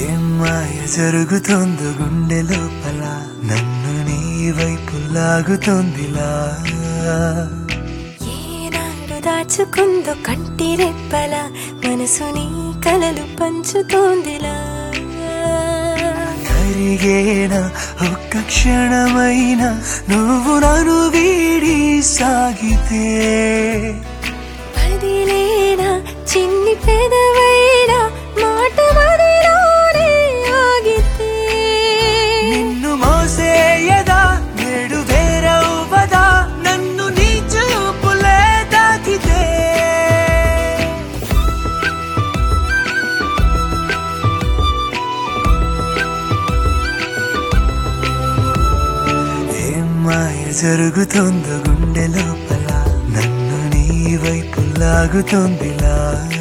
ఏం మాయ జరుగుతుందో గుండె లోపల నన్ను నీ వైపు లాగుతోందిలా ఏనాడు దాచుకుందో కంటి రెప్పల మనసుని కలలు పంచుతోందిలా కరిగేన ఒక్క క్షణమైన నువ్వు నన్ను వీడి సాగితే పదిలేనా చిన్ని పెదవైనా మాట మదిలోనే ఆగితే నిన్ను మోసేయదా నేడు వేరవ్వదా నన్ను నీ చూపులే తాకితే ఏం మాయ జరుగుతుందో గుండె లోపల నన్ను నీ వైపు లాగుతోందిలా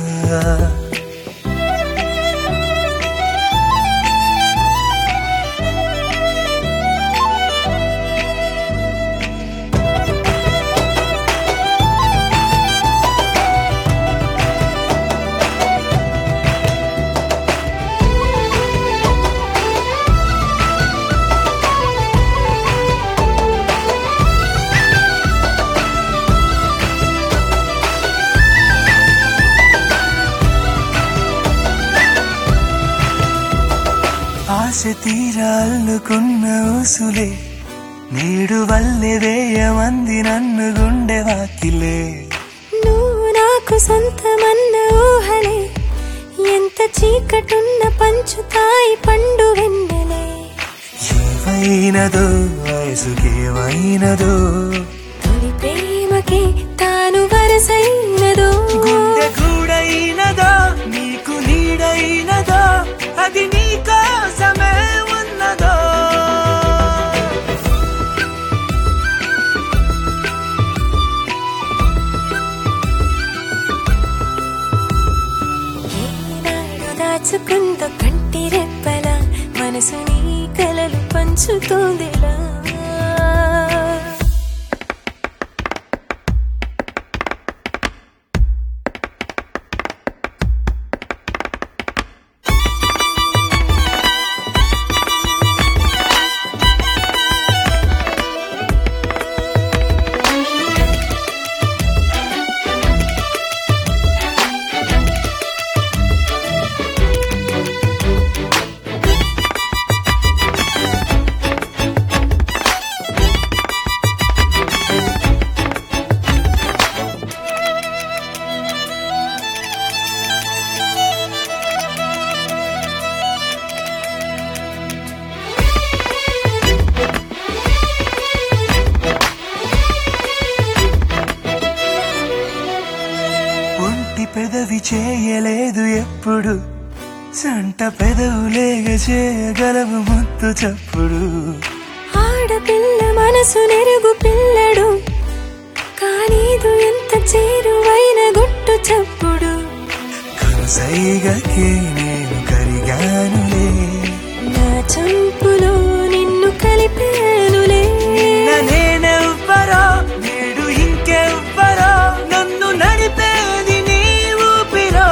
ఆశ తీరాలనుకున్న ఊసులే నేడు వల్లే వేయమంది నన్ను గుండె వాకిలే నువ్వు నాకు సొంతమన్న ఊహలే ఎంత చీకటున్న పంచుతాయి పండు వెన్నెలే ఏమైనదో వయసుకేమైనదో తొలి ప్రేమకి తాను వరసైనదో గుండె గూడైనదో నీకు నీడైనదో అది నీ కోసమే ఉన్నదో ఏనాడు దాచుకుందో కంటి రెప్పల మనసుని కలలు పంచుతోందిలా ఒంటి పెదవి చేయలేదు ఎప్పుడు సంట పెదవులేగ చేయగలవు ముద్దు చప్పుడు ఆడపిల్ల మనసు నెరుగు పిల్లడు కానీదు ఎంత చేరువైన గుట్టు చప్పుడు కనుసైగకే నేను కరిగానులే నా చంపులో నిన్ను కలిపానులే నిన్న నేనెవ్వరో నేడు ఇంకెవ్వరో నన్ను నడిపేది నీ ఊపిరో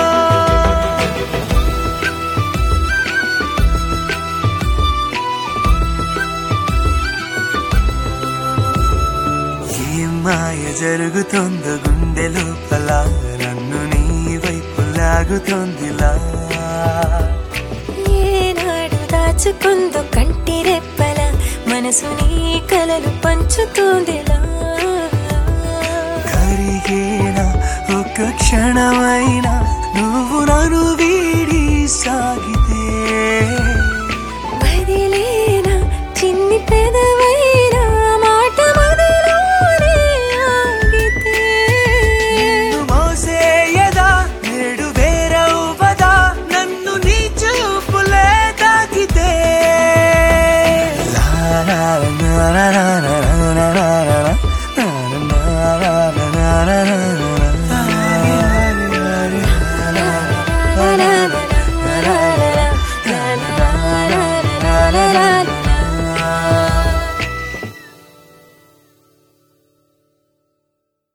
ఏం మాయ జరుగుతుందో గుండె లోపల నన్ను నీ వైపు లాగుతోందిలా ఏనాడు దాచుకుందో కంటి రెప్పల మనసుని కలలు పంచుతోందిలా కరిగేనా ఒక క్షణమైనా